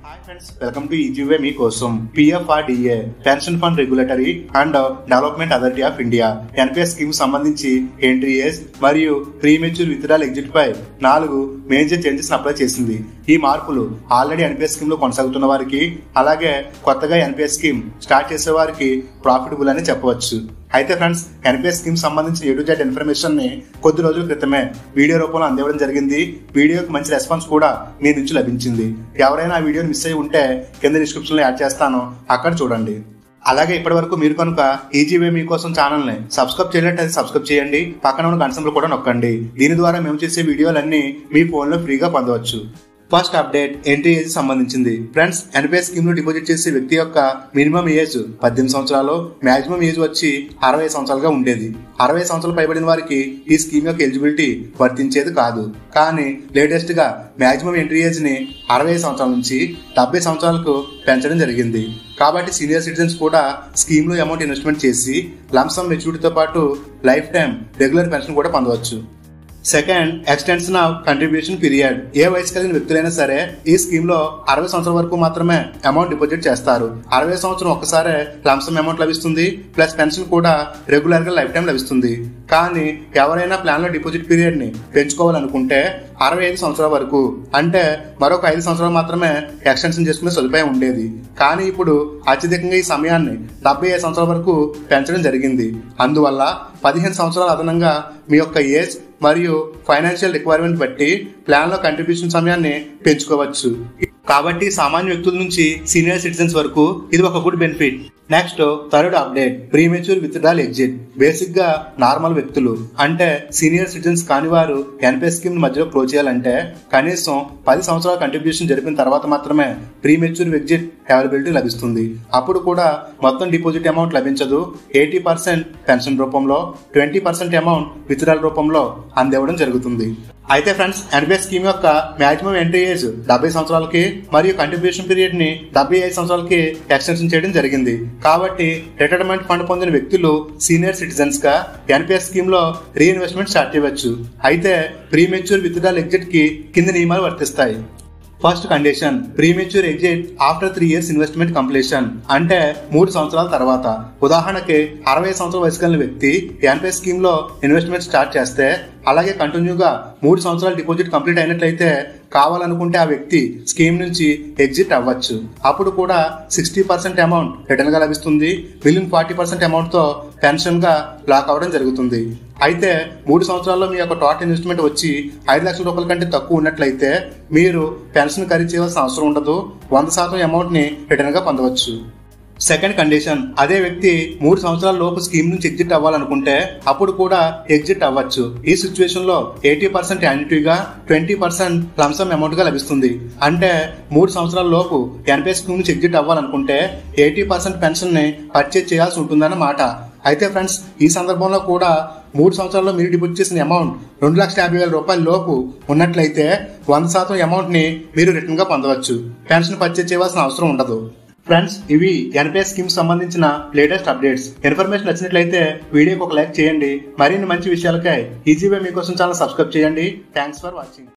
hi friends welcome to easy way మీకోసం PFRDA pension fund regulatory and development authority of India NPS scheme సంబంధించి entry age మరియు premature withdrawal exit పై నాలుగు major changes apply చేసింది ఈ మార్పులు ఆల్రెడీ ఎన్పిఎస్ స్కీమ్ లో కొనసాగుతున్న వారికి అలాగే కొత్తగా ఎన్పిఎస్ స్కీమ్ స్టార్ట్ చేసే వారికి ప్రాఫిటబుల్ అని చెప్పవచ్చు అయితే ఫ్రెండ్స్ ఎన్పిఎస్ స్కీమ్ సంబంధించిన ఎటు జెడ్ ఇన్ఫర్మేషన్ ని కొద్ది రోజుల క్రితమే వీడియో రూపంలో అందివ్వడం జరిగింది వీడియోకి మంచి రెస్పాన్స్ కూడా మీ నుంచి లభించింది ఎవరైనా ఆ వీడియోని మిస్ అయి ఉంటే కింద డిస్క్రిప్షన్ లో యాడ్ చేస్తాను అక్కడ చూడండి అలాగే ఇప్పటి వరకు మీరు కనుక ఈజీవే మీకోసం ఛానల్ ని సబ్స్క్రైబ్ చేయనట్లయితే సబ్స్క్రైబ్ చేయండి పక్కన ఉన్న గంట సింబల్ కూడా నొక్కండి దీని ద్వారా మేము చేసే వీడియోలన్నీ మీ ఫోన్ లో ఫ్రీగా పొందవచ్చు ఫస్ట్ అప్డేట్ ఎంట్రీ ఏజ్ సంబంధించింది ఫ్రెండ్స్ ఎన్పిఎస్ స్కీమ్ లో డిపాజిట్ చేసే వ్యక్తి యొక్క మినిమం ఏజ్ పద్దెనిమిది సంవత్సరాలు మాక్సిమం ఏజ్ వచ్చి అరవై సంవత్సరాలుగా ఉండేది అరవై సంవత్సరాలు పైబడిన వారికి ఈ స్కీమ్ యొక్క ఎలిజిబిలిటీ వర్తించేది కాదు కానీ లేటెస్ట్ గా మాక్సిమం ఎంట్రీ ఏజ్ ని అరవై సంవత్సరాల నుంచి డెబ్బై సంవత్సరాలకు పెంచడం జరిగింది కాబట్టి సీనియర్ సిటిజన్స్ కూడా స్కీమ్ లో అమౌంట్ ఇన్వెస్ట్మెంట్ చేసి లంసమ్ మెచ్యూరిటీతో పాటు లైఫ్ టైం రెగ్యులర్ పెన్షన్ కూడా పొందవచ్చు second extension of contribution period ఏ వయసు కలిగిన వ్యక్తులైనా సరే ఈ స్కీమ్ లో అరవై సంవత్సరాల వరకు మాత్రమే అమౌంట్ డిపాజిట్ చేస్తారు అరవై సంవత్సరం ఒక్కసారే లంసమ్ అమౌంట్ లభిస్తుంది ప్లస్ పెన్షన్ కూడా రెగ్యులర్ గా లైఫ్ టైం లభిస్తుంది కానీ ఎవరైనా ప్లాన్ లో డిపాజిట్ పీరియడ్ ని పెంచుకోవాలనుకుంటే అరవై ఐదు సంవత్సరాల వరకు అంటే మరొక ఐదు సంవత్సరాలు మాత్రమే ఎక్స్టెన్షన్ చేసుకునే సదుపాయం ఉండేది కానీ ఇప్పుడు అత్యధికంగా ఈ సమయాన్ని డెబ్బై ఐదు సంవత్సరాల వరకు పెంచడం జరిగింది అందువల్ల పదిహేను సంవత్సరాల అదనంగా మీ యొక్క ఏజ్ మరియు ఫైనాన్షియల్ రిక్వైర్మెంట్ బట్టి ప్లాన్ లో కంట్రిబ్యూషన్ సమయాన్ని పెంచుకోవచ్చు కాబట్టి సామాన్య వ్యక్తుల నుంచి సీనియర్ సిటిజన్స్ వరకు ఇది ఒక good benefit next third update premature withdrawal exit basic గా నార్మల్ వ్యక్తులు అంటే సీనియర్ సిటిజన్స్ కాని వారు ఎన్పిఎస్ స్కీమ్ మధ్యలో క్లోజ్ చేయాలంటే కనీసం పది సంవత్సరాల కంట్రిబ్యూషన్ జరిపిన తర్వాత మాత్రమే ప్రీమెచ్యూర్ ఎగ్జిట్ అవైలబిలిటీ లభిస్తుంది అప్పుడు కూడా మొత్తం డిపాజిట్ అమౌంట్ లభించదు ఎయిటీ పర్సెంట్ పెన్షన్ రూపంలో ట్వంటీ పర్సెంట్ అమౌంట్ విత్డ్రాల్ రూపంలో అందివ్వడం జరుగుతుంది అయితే ఫ్రెండ్స్ ఎన్పిఎస్ స్కీమ్ యొక్క మాక్సిమం ఎంట్రీ ఏజ్ డెబ్బై సంవత్సరాలకి మరియు కంట్రిబ్యూషన్ పీరియడ్ ని డెబ్బై ఐదు సంవత్సరాలకి ఎక్స్టెన్షన్ చేయడం జరిగింది కాబట్టి రిటైర్మెంట్ ఫండ్ పొందిన వ్యక్తులు సీనియర్ సిటిజన్స్ గా ఎన్పిఎస్ స్కీమ్ లో రీఇన్వెస్ట్మెంట్ స్టార్ట్ చేయవచ్చు అయితే ప్రీమెచ్యూర్ విత్డ్రాల్ ఎగ్జిట్ కి కింది నియమాలు వర్తిస్తాయి first condition premature exit after three years investment completion అంటే మూడు సంవత్సరాల తర్వాత ఉదాహరణకి అరవై సంవత్సరాల వయసు కలిగిన వ్యక్తి ఎన్పిఎస్ స్కీమ్ లో ఇన్వెస్ట్మెంట్ స్టార్ట్ చేస్తే అలాగే కంటిన్యూగా మూడు సంవత్సరాల డిపాజిట్ కంప్లీట్ అయినట్లయితే కావాలనుకుంటే ఆ వ్యక్తి స్కీమ్ నుంచి ఎగ్జిట్ అవ్వచ్చు అప్పుడు కూడా సిక్స్టీ పర్సెంట్ అమౌంట్ రిటర్న్ గా లభిస్తుంది మిగిలిన ఫార్టీ పర్సెంట్ అమౌంట్ తో పెన్షన్ గా లాక్ అవ్వడం జరుగుతుంది అయితే మూడు సంవత్సరాల్లో మీ యొక్క టోటల్ ఇన్వెస్ట్మెంట్ వచ్చి ఐదు లక్షల రూపాయల కంటే తక్కువ ఉన్నట్లయితే మీరు పెన్షన్ ఖరీదు చేయవలసిన అవసరం ఉండదు వంద శాతం అమౌంట్ ని రిటర్న్ గా పొందవచ్చు సెకండ్ కండిషన్ అదే వ్యక్తి మూడు సంవత్సరాల లోపు స్కీమ్ నుంచి ఎగ్జిట్ అవ్వాలనుకుంటే అప్పుడు కూడా ఎగ్జిట్ అవ్వచ్చు ఈ సిచ్యువేషన్ లో ఎయిటీ పర్సెంట్ యాన్యుటీగా ట్వంటీ పర్సెంట్ లంసమ్ అమౌంట్ గా లభిస్తుంది అంటే మూడు సంవత్సరాల లోపు ఎన్పిఎస్ స్కీమ్ నుంచి ఎగ్జిట్ అవ్వాలనుకుంటే ఎయిటీ పర్సెంట్ పెన్షన్ ని పర్చేజ్ చేయాల్సి ఉంటుందన్నమాట అయితే ఫ్రెండ్స్ ఈ సందర్భంలో కూడా మూడు సంవత్సరాల్లో మీరు డిపాజిట్ చేసిన అమౌంట్ రెండు లక్షల యాభై వేల రూపాయల లోపు ఉన్నట్లయితే వంద శాతం అమౌంట్ ని మీరు రిటర్న్ గా పొందవచ్చు పెన్షన్ పర్చేజ్ చేయవలసిన అవసరం ఉండదు ఫ్రెండ్స్ ఇవి ఎన్పిఎస్ స్కీమ్ సంబంధించిన లేటెస్ట్ అప్డేట్స్ ఇన్ఫర్మేషన్ నచ్చినట్లయితే వీడియోకి ఒక లైక్ చేయండి మరిన్ని మంచి విషయాలకై ఈజీవే మీకోసం ఛానల్ సబ్స్క్రైబ్ చేయండి థ్యాంక్స్ ఫర్ వాచింగ్